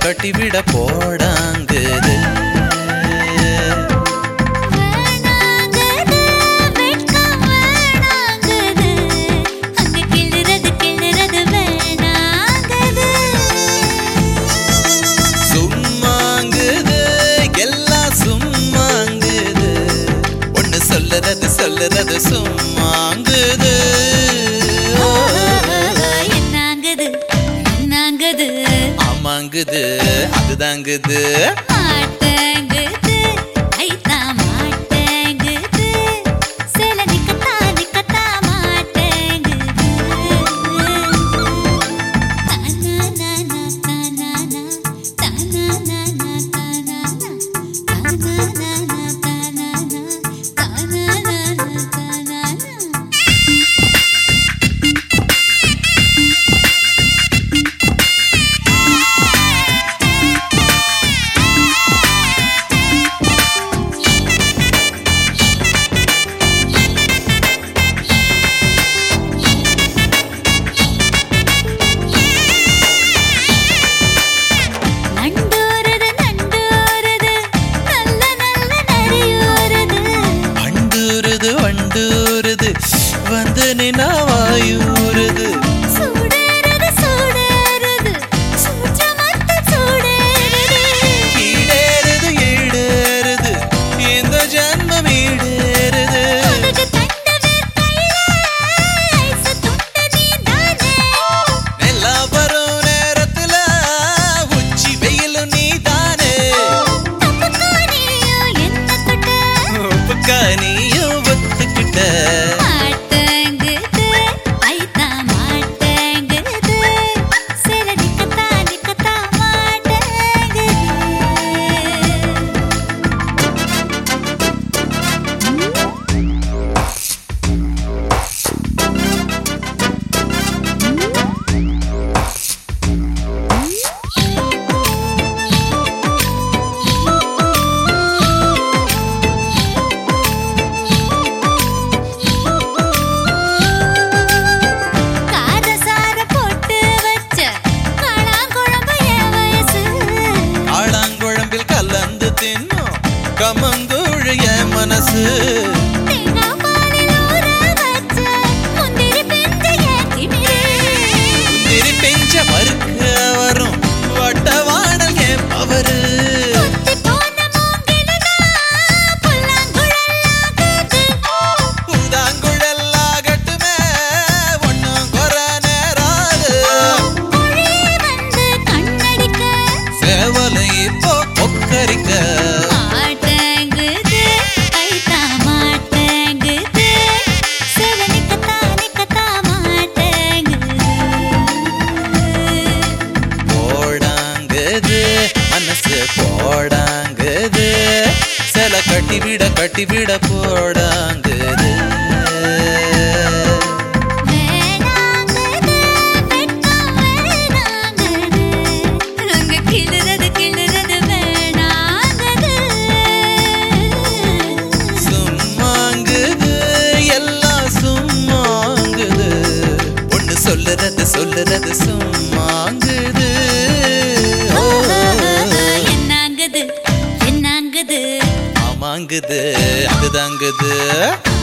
கட்டிவிட போடாங்குது வேணாங்குது, வெட்கம் வேணாங்குது. அங்க கிள்ளுறது, கிள்ளுறது வேணாங்குது. சும்மாங்குது எல்லாம் சும்மாங்குது ஒண்ணு சொல்லுறது சொல்லுறது சும்மாங்குது என்னாங்குது, என்னாங்குது, ஆமாங்குது அதுதாங்குது மாட்டேங்குது, ஐத்தான் மாட்டேங்குது. சில நிக்கத்தா, நிக்கத்தா மாட்டேங்குது. தானானானா, தானானா, தானானானா, தானானா, தானானானா, தானானா, தானானானா, தானானா. நண்டோரது நண்டோரது நல்ல நல்ல நரியோரது வண்டூருது வண்டூருது வந்து நின்னா வாயூருது சூடேறுது சூடேறுது சூற்றமத்த சூடேறுது ஈடேறுது ஈடேறுது இந்த ஜன்மம் ஈடேறுது உனக்கு தந்த வேர்க்கையில ஐசு துண்ட நீதானே எல்லா வரும் நேரத்துல உச்சி வெயிலும் நீதானே தப்புக்கா நீயும் என்ன தொட்ட உப்புக்கா நீயும் ஒத்துக்கிட்ட மாட்டேங்குது ஐத்தான் மாட்டேங்குது சில நிக்கத்தா நிக்கத்தா மாட்டேங்குது காரசார போட்டு வச்ச காளாங்குழம்பு என் வயசு ஆளாங்குழம்பில் கலந்து தின்னும் கமங்கூழு என் மனசு தேங்காய் பாலில் ஊற வச்ச முந்திரி பிஞ்சு என் திமிரு திரி பெஞ்ச மறுக்க வரும் வட்டவாடல் என் பவரு கொத்தி போன மூங்கிலுதான் புல்லாங்குழலாகுது. பூதாங்குழலாகட்டுமே ஒன்னும் குற நேராது மொழியே வந்து கண்ணடிக்க சேவலை இப்போ கொக்கரிக்க மாட்டேங்குது, கைதான் மாட்டேங்குது. சில நிக்கத்தா, நிக்கத்தா மாட்டேங்குது. போடாங்குது மனசு போடாங்குது சில கட்டிவிட கட்டிவிட போடாங்குது வேணாங்குது, வெட்கம் வேணாங்குது. அங்க கிள்ளுறது, கிள்ளுறது வேணாங்குது. சும்மாங்குது எல்லாம் சும்மாங்குது ஒண்ணு சொல்லுறது சொல்லுறது சும்மாங்குது ஓ, என்னாங்குது, என்னாங்குது ஆமாங்குது அதுதாங்குது